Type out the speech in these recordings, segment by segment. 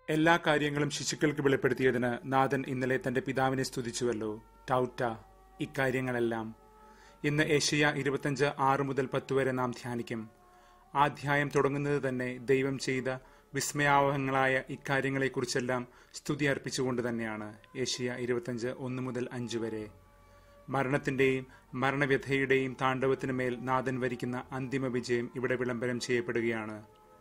എല്ലാ കാര്യങ്ങളും ശിശുക്കൾക്ക് വെളിപ്പെടുത്തിയതിന് നാഥൻ ഇന്നലെ തന്റെ പിതാവിനെ സ്തുതിച്ചുവല്ലോ ടൗട്ട ഇക്കാര്യങ്ങളെല്ലാം ഇന്ന് ഏഷ്യ ഇരുപത്തഞ്ച് ആറ് മുതൽ പത്ത് വരെ നാം ധ്യാനിക്കും ആ അധ്യായം തുടങ്ങുന്നത് തന്നെ ദൈവം ചെയ്ത വിസ്മയാവഹങ്ങളായ ഇക്കാര്യങ്ങളെക്കുറിച്ചെല്ലാം സ്തുതി അർപ്പിച്ചുകൊണ്ട് തന്നെയാണ് ഏഷ്യ ഇരുപത്തഞ്ച് ഒന്ന് മുതൽ അഞ്ച് വരെ മരണത്തിന്റെയും മരണവ്യഥയുടെയും താണ്ഡവത്തിനു മേൽ നാഥൻ വരിക്കുന്ന അന്തിമ വിജയം ഇവിടെ വിളംബരം ചെയ്യപ്പെടുകയാണ്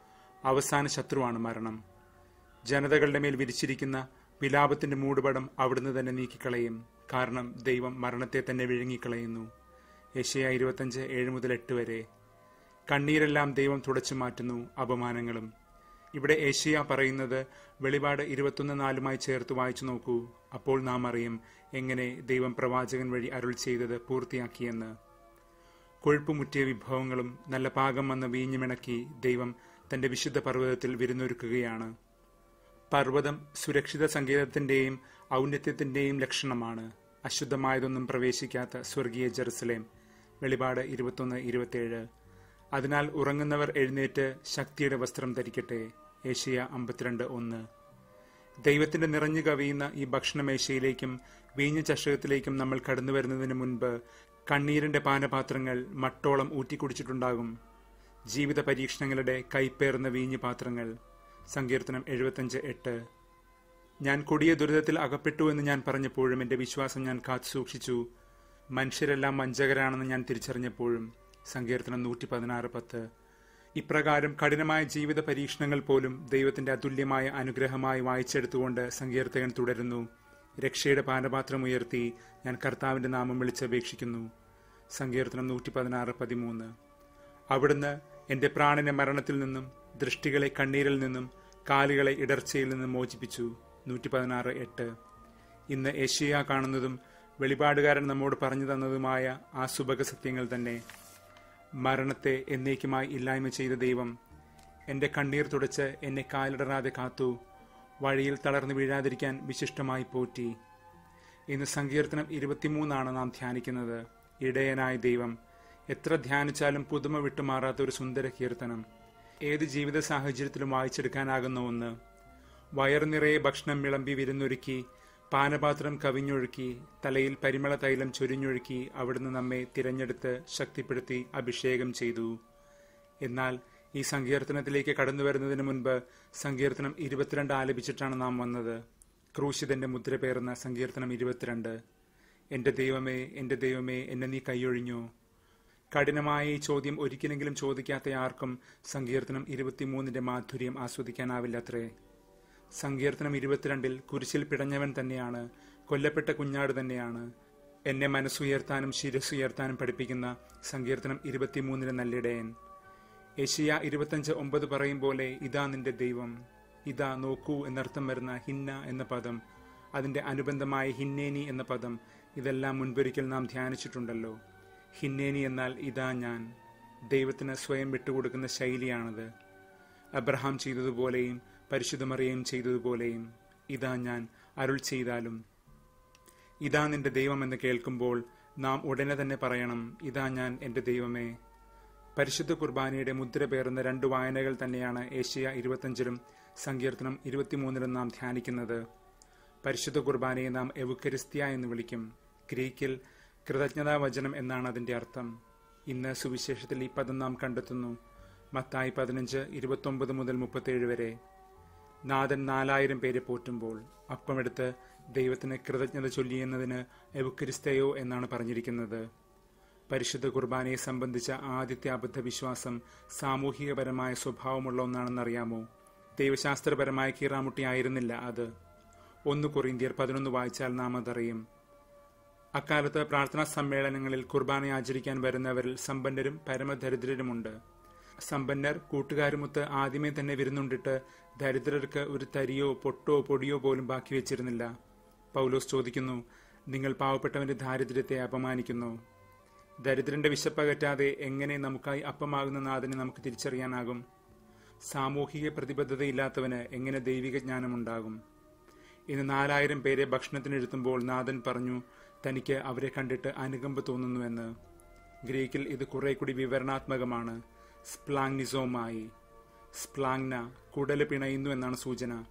അവസാന ശത്രുവാണ് മരണം ജനതകളുടെ മേൽ വിരിച്ചിരിക്കുന്ന വിലാപത്തിന്റെ മൂടുപടം അവിടുന്ന് തന്നെ നീക്കിക്കളയും കാരണം ദൈവം മരണത്തെ തന്നെ വിഴുങ്ങിക്കളയുന്നു യശയ ഇരുപത്തഞ്ച് ഏഴ് മുതൽ എട്ട് വരെ കണ്ണീരെല്ലാം ദൈവം തുടച്ചു മാറ്റുന്നു അപമാനങ്ങളും ഇവിടെ ഏഷ്യ പറയുന്നത് വെളിപാട് ഇരുപത്തൊന്ന് നാലുമായി ചേർത്ത് വായിച്ചു നോക്കൂ അപ്പോൾ നാം അറിയും എങ്ങനെ ദൈവം പ്രവാചകൻ വഴി അരുൾ ചെയ്തത് പൂർത്തിയാക്കിയെന്ന് കൊഴുപ്പുമുറ്റിയ വിഭവങ്ങളും നല്ല പാകം വന്ന് വീഞ്ഞുമിണക്കി ദൈവം തന്റെ വിശുദ്ധ പർവ്വതത്തിൽ വിരുന്നൊരുക്കുകയാണ് പർവ്വതം സുരക്ഷിത സംഗീതത്തിന്റെയും ഔന്നത്യത്തിന്റെയും ലക്ഷണമാണ് അശുദ്ധമായതൊന്നും പ്രവേശിക്കാത്ത സ്വർഗീയ ജെറുസലേം വെളിപാട് ഇരുപത്തൊന്ന് ഇരുപത്തിയേഴ് അതിനാൽ ഉറങ്ങുന്നവർ എഴുന്നേറ്റ് ശക്തിയുടെ വസ്ത്രം ധരിക്കട്ടെ ഏഷ്യ അമ്പത്തിരണ്ട് ഒന്ന് ദൈവത്തിന്റെ നിറഞ്ഞു കവിയുന്ന ഈ ഭക്ഷണമേശയിലേക്കും വീഞ്ഞ ചഷകത്തിലേക്കും നമ്മൾ കടന്നു വരുന്നതിന് മുൻപ് കണ്ണീരിന്റെ പാനപാത്രങ്ങൾ മട്ടോളം ഊറ്റിക്കുടിച്ചിട്ടുണ്ടാകും ജീവിത പരീക്ഷണങ്ങളുടെ കൈപ്പേറുന്ന വീഞ്ഞു പാത്രങ്ങൾ സങ്കീർത്തനം എഴുപത്തഞ്ച് എട്ട് ഞാൻ കൊടിയ ദുരിതത്തിൽ അകപ്പെട്ടു എന്ന് ഞാൻ പറഞ്ഞപ്പോഴും എന്റെ വിശ്വാസം ഞാൻ കാത്തു സൂക്ഷിച്ചു മനുഷ്യരെല്ലാം വഞ്ചകരാണെന്ന് ഞാൻ തിരിച്ചറിഞ്ഞപ്പോഴും സങ്കീർത്തനം നൂറ്റി പതിനാറ് പത്ത് ഇപ്രകാരം കഠിനമായ ജീവിത പരീക്ഷണങ്ങൾ പോലും ദൈവത്തിന്റെ അതുല്യമായ അനുഗ്രഹമായി വായിച്ചെടുത്തുകൊണ്ട് സങ്കീർത്തകൻ തുടരുന്നു രക്ഷയുടെ പാനപാത്രം ഉയർത്തി ഞാൻ കർത്താവിന്റെ നാമം വിളിച്ചപേക്ഷിക്കുന്നു സങ്കീർത്തനം നൂറ്റി പതിനാറ് പതിമൂന്ന് അവിടുന്ന് എന്റെ പ്രാണനെ മരണത്തിൽ നിന്നും ദൃഷ്ടികളെ കണ്ണീരിൽ നിന്നും കാലുകളെ ഇടർച്ചയിൽ നിന്നും മോചിപ്പിച്ചു നൂറ്റി പതിനാറ് എട്ട് ഇന്ന് ഏഷ്യ കാണുന്നതും വെളിപാടുകാരൻ നമ്മോട് പറഞ്ഞു തന്നതുമായ ആ സുഭക സത്യങ്ങൾ തന്നെ മരണത്തെ എന്നേക്കുമായി ഇല്ലായ്മ ചെയ്ത ദൈവം എന്റെ കണ്ണീർ തുടച്ച് എന്നെ കാലിടറാതെ കാത്തു വഴിയിൽ തളർന്നു വീഴാതിരിക്കാൻ വിശിഷ്ടമായി പോറ്റി ഇന്ന് സങ്കീർത്തനം ഇരുപത്തിമൂന്നാണ് നാം ധ്യാനിക്കുന്നത് ഇടയനായ ദൈവം എത്ര ധ്യാനിച്ചാലും പുതുമ വിട്ടുമാറാത്ത ഒരു സുന്ദര കീർത്തനം ഏത് ജീവിത സാഹചര്യത്തിലും വായിച്ചെടുക്കാനാകുന്ന ഒന്ന് വയറു നിറയെ ഭക്ഷണം വിളമ്പി വിരുന്നൊരുക്കി പാനപാത്രം കവിഞ്ഞൊഴുക്കി തലയിൽ പരിമള തൈലം ചൊരിഞ്ഞൊഴുക്കി അവിടുന്ന് നമ്മെ തിരഞ്ഞെടുത്ത് ശക്തിപ്പെടുത്തി അഭിഷേകം ചെയ്തു എന്നാൽ ഈ സങ്കീർത്തനത്തിലേക്ക് കടന്നു വരുന്നതിന് മുൻപ് സങ്കീർത്തനം ഇരുപത്തിരണ്ട് ആലപിച്ചിട്ടാണ് നാം വന്നത് ക്രൂശിതന്റെ മുദ്ര പേർന്ന സങ്കീർത്തനം ഇരുപത്തിരണ്ട് എന്റെ ദൈവമേ എന്റെ ദൈവമേ എന്നെ നീ കൈയൊഴിഞ്ഞോ കഠിനമായ ഈ ചോദ്യം ഒരിക്കലെങ്കിലും ചോദിക്കാത്ത ആർക്കും സങ്കീർത്തനം ഇരുപത്തിമൂന്നിന്റെ മാധുര്യം ആസ്വദിക്കാനാവില്ലത്രേ സങ്കീർത്തനം ഇരുപത്തിരണ്ടിൽ കുരിശിൽ പിടഞ്ഞവൻ തന്നെയാണ് കൊല്ലപ്പെട്ട കുഞ്ഞാട് തന്നെയാണ് എന്നെ മനസ്സുയർത്താനും ശിരസ്സുയർത്താനും പഠിപ്പിക്കുന്ന സങ്കീർത്തനം ഇരുപത്തിമൂന്നിന് നല്ലിടയൻ ഏഷ്യ ഇരുപത്തഞ്ച് ഒമ്പത് പറയും പോലെ ഇതാ നിന്റെ ദൈവം ഇതാ നോക്കൂ എന്നർത്ഥം വരുന്ന ഹിന്ന എന്ന പദം അതിന്റെ അനുബന്ധമായ ഹിന്നേനി എന്ന പദം ഇതെല്ലാം മുൻപൊരിക്കൽ നാം ധ്യാനിച്ചിട്ടുണ്ടല്ലോ ഹിന്നേനി എന്നാൽ ഇതാ ഞാൻ ദൈവത്തിന് സ്വയം വിട്ടുകൊടുക്കുന്ന ശൈലിയാണത് അബ്രഹാം ചെയ്തതുപോലെയും പരിശുദ്ധമറിയും ചെയ്തതുപോലെയും ഇതാ ഞാൻ അരുൾ ചെയ്താലും ഇതാ നിന്റെ ദൈവമെന്ന് കേൾക്കുമ്പോൾ നാം ഉടനെ തന്നെ പറയണം ഇതാ ഞാൻ എൻ്റെ ദൈവമേ പരിശുദ്ധ കുർബാനയുടെ മുദ്ര പേറുന്ന രണ്ട് വായനകൾ തന്നെയാണ് ഏഷ്യ ഇരുപത്തഞ്ചിലും സങ്കീർത്തനം ഇരുപത്തിമൂന്നിലും നാം ധ്യാനിക്കുന്നത് പരിശുദ്ധ കുർബാനയെ നാം എവുക്കരിസ്ത്യ എന്ന് വിളിക്കും ഗ്രീക്കിൽ കൃതജ്ഞതാ വചനം എന്നാണ് അതിന്റെ അർത്ഥം ഇന്ന് സുവിശേഷത്തിൽ ഈ പദം നാം കണ്ടെത്തുന്നു മത്തായി പതിനഞ്ച് ഇരുപത്തൊമ്പത് മുതൽ മുപ്പത്തേഴ് വരെ നാഥൻ നാലായിരം പേരെ പോറ്റുമ്പോൾ അപ്പമെടുത്ത് ദൈവത്തിന് കൃതജ്ഞത ചൊല്ലിയെന്നതിന് എവുക്രിസ്തയോ എന്നാണ് പറഞ്ഞിരിക്കുന്നത് പരിശുദ്ധ കുർബാനയെ സംബന്ധിച്ച ആദ്യത്തെ അബദ്ധ വിശ്വാസം സാമൂഹികപരമായ സ്വഭാവമുള്ള ഒന്നാണെന്നറിയാമോ ദൈവശാസ്ത്രപരമായ കീറാമുട്ടിയായിരുന്നില്ല അത് ഒന്ന് കൊറിന്തിയർ പതിനൊന്ന് വായിച്ചാൽ നാം അതറിയും അക്കാലത്ത് പ്രാർത്ഥനാ സമ്മേളനങ്ങളിൽ കുർബാന ആചരിക്കാൻ വരുന്നവരിൽ സമ്പന്നരും പരമദരിദ്രരുമുണ്ട് സമ്പന്നർ കൂട്ടുകാരുമൊത്ത് ആദ്യമേ തന്നെ വിരുന്നുണ്ടിട്ട് ദരിദ്രർക്ക് ഒരു തരിയോ പൊട്ടോ പൊടിയോ പോലും ബാക്കി വെച്ചിരുന്നില്ല പൗലോസ് ചോദിക്കുന്നു നിങ്ങൾ പാവപ്പെട്ടവന്റെ ദാരിദ്ര്യത്തെ അപമാനിക്കുന്നു ദരിദ്രന്റെ വിശപ്പകറ്റാതെ എങ്ങനെ നമുക്കായി അപ്പമാകുന്ന നാഥനെ നമുക്ക് തിരിച്ചറിയാനാകും സാമൂഹിക പ്രതിബദ്ധതയില്ലാത്തവന് എങ്ങനെ ദൈവിക ജ്ഞാനമുണ്ടാകും ഇന്ന് നാലായിരം പേരെ ഭക്ഷണത്തിനെഴുത്തുമ്പോൾ നാഥൻ പറഞ്ഞു തനിക്ക് അവരെ കണ്ടിട്ട് അനുകമ്പ തോന്നുന്നുവെന്ന് ഗ്രീക്കിൽ ഇത് കുറെ കൂടി വിവരണാത്മകമാണ് സ്പ്ലാങ്നിസോമായി സ്പ്ലാങ്ന കുടല് പിണയുന്നു എന്നാണ് സൂചന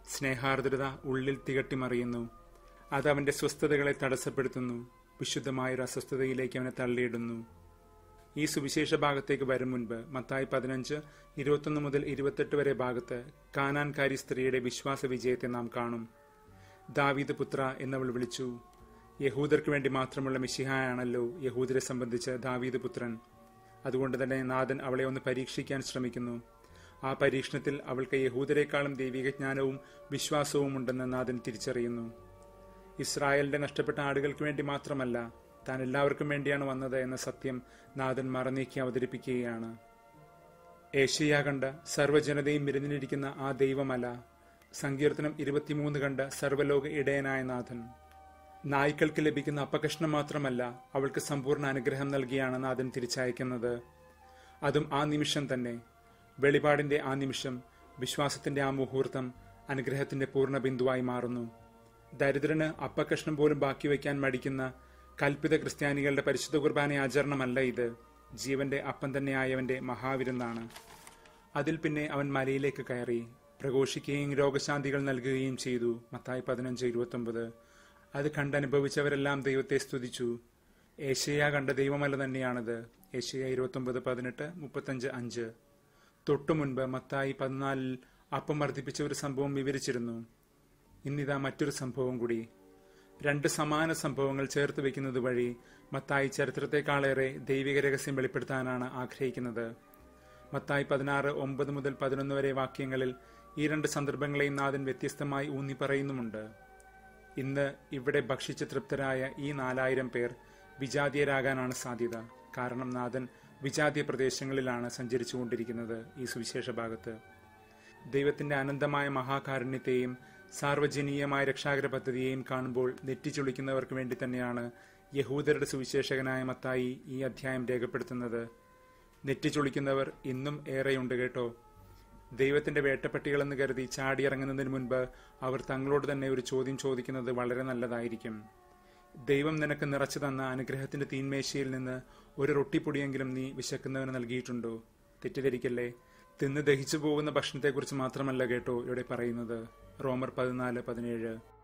സ്നേഹാർദ്രത ഉള്ളിൽ തികട്ടിമറിയുന്നു അത് അവന്റെ സ്വസ്ഥതകളെ തടസ്സപ്പെടുത്തുന്നു വിശുദ്ധമായൊരു അസ്വസ്ഥതയിലേക്ക് അവനെ തള്ളിയിടുന്നു ഈ സുവിശേഷ ഭാഗത്തേക്ക് വരും മുൻപ് മത്തായി പതിനഞ്ച് ഇരുപത്തൊന്ന് മുതൽ ഇരുപത്തെട്ട് വരെ ഭാഗത്ത് കാനാൻകാരി സ്ത്രീയുടെ വിശ്വാസ വിജയത്തെ നാം കാണും ദാവീദ് പുത്ര എന്നവൾ വിളിച്ചു യഹൂദർക്ക് വേണ്ടി മാത്രമുള്ള മിശിഹായാണല്ലോ യഹൂദരെ സംബന്ധിച്ച് ദാവീദ് പുത്രൻ അതുകൊണ്ട് തന്നെ നാഥൻ അവളെ ഒന്ന് പരീക്ഷിക്കാൻ ശ്രമിക്കുന്നു ആ പരീക്ഷണത്തിൽ അവൾക്ക് യഹൂദരെക്കാളും ദൈവിക ജ്ഞാനവും വിശ്വാസവും ഉണ്ടെന്ന് നാഥൻ തിരിച്ചറിയുന്നു ഇസ്രായേലിന്റെ നഷ്ടപ്പെട്ട ആടുകൾക്ക് വേണ്ടി മാത്രമല്ല താൻ എല്ലാവർക്കും വേണ്ടിയാണ് വന്നത് എന്ന സത്യം നാഥൻ മറനീക്കി അവതരിപ്പിക്കുകയാണ് ഏഷ്യ കണ്ട സർവ്വജനതയും വിരുന്നിരിക്കുന്ന ആ ദൈവമല സങ്കീർത്തനം ഇരുപത്തിമൂന്ന് കണ്ട സർവ്വലോക ഇടയനായ നാഥൻ നായ്ക്കൾക്ക് ലഭിക്കുന്ന അപകഷ്ണം മാത്രമല്ല അവൾക്ക് സമ്പൂർണ്ണ അനുഗ്രഹം നൽകിയാണ് നാഥൻ തിരിച്ചയക്കുന്നത് അതും ആ നിമിഷം തന്നെ വെളിപാടിന്റെ ആ നിമിഷം വിശ്വാസത്തിന്റെ ആ മുഹൂർത്തം അനുഗ്രഹത്തിന്റെ പൂർണ്ണ ബിന്ദുവായി മാറുന്നു ദരിദ്രന് അപ്പകഷ്ണം പോലും ബാക്കി വയ്ക്കാൻ മടിക്കുന്ന കൽപ്പിത ക്രിസ്ത്യാനികളുടെ പരിശുദ്ധ കുർബാന ആചരണമല്ല ഇത് ജീവന്റെ അപ്പം തന്നെയായവന്റെ മഹാവിരുന്നാണ് അതിൽ പിന്നെ അവൻ മലയിലേക്ക് കയറി പ്രഘോഷിക്കുകയും രോഗശാന്തികൾ നൽകുകയും ചെയ്തു മത്തായി പതിനഞ്ച് ഇരുപത്തൊമ്പത് അത് കണ്ടനുഭവിച്ചവരെല്ലാം ദൈവത്തെ സ്തുതിച്ചു ഏഷ്യ കണ്ട ദൈവമല്ല തന്നെയാണിത് ഏഷ്യ ഇരുപത്തൊമ്പത് പതിനെട്ട് മുപ്പത്തഞ്ച് അഞ്ച് തൊട്ടു മുൻപ് മത്തായി പതിനാലിൽ അപ്പം വർദ്ധിപ്പിച്ച ഒരു സംഭവം വിവരിച്ചിരുന്നു ഇന്നിതാ മറ്റൊരു സംഭവം കൂടി രണ്ട് സമാന സംഭവങ്ങൾ ചേർത്ത് വെക്കുന്നത് വഴി മത്തായി ചരിത്രത്തെക്കാളേറെ ദൈവിക രഹസ്യം വെളിപ്പെടുത്താനാണ് ആഗ്രഹിക്കുന്നത് മത്തായി പതിനാറ് ഒമ്പത് മുതൽ പതിനൊന്ന് വരെ വാക്യങ്ങളിൽ ഈ രണ്ട് സന്ദർഭങ്ങളെയും നാഥൻ വ്യത്യസ്തമായി ഊന്നി പറയുന്നുമുണ്ട് ഇന്ന് ഇവിടെ ഭക്ഷിച്ച് തൃപ്തരായ ഈ നാലായിരം പേർ വിജാതീയരാകാനാണ് സാധ്യത കാരണം നാഥൻ വിജാതീയ പ്രദേശങ്ങളിലാണ് സഞ്ചരിച്ചുകൊണ്ടിരിക്കുന്നത് ഈ സുവിശേഷ ഭാഗത്ത് ദൈവത്തിന്റെ അനന്തമായ മഹാകാരുണ്യത്തെയും സാർവജനീയമായ രക്ഷാകര പദ്ധതിയെയും കാണുമ്പോൾ നെറ്റിച്ചുളിക്കുന്നവർക്ക് വേണ്ടി തന്നെയാണ് യഹൂദരുടെ സുവിശേഷകനായ മത്തായി ഈ അധ്യായം രേഖപ്പെടുത്തുന്നത് നെറ്റിച്ചുളിക്കുന്നവർ ഇന്നും ഏറെയുണ്ട് കേട്ടോ ദൈവത്തിന്റെ വേട്ടപ്പട്ടികളെന്ന് കരുതി ചാടിയിറങ്ങുന്നതിന് മുൻപ് അവർ തങ്ങളോട് തന്നെ ഒരു ചോദ്യം ചോദിക്കുന്നത് വളരെ നല്ലതായിരിക്കും ദൈവം നിനക്ക് നിറച്ചു തന്ന അനുഗ്രഹത്തിന്റെ തീന്മേശയിൽ നിന്ന് ഒരു റൊട്ടിപ്പൊടിയെങ്കിലും നീ വിശക്കുന്നവന് നൽകിയിട്ടുണ്ടോ തെറ്റിദ്ധരിക്കല്ലേ തിന്ന് ദഹിച്ചു പോകുന്ന ഭക്ഷണത്തെക്കുറിച്ച് മാത്രമല്ല കേട്ടോ ഇവിടെ പറയുന്നത് റോമർ പതിനാല് പതിനേഴ്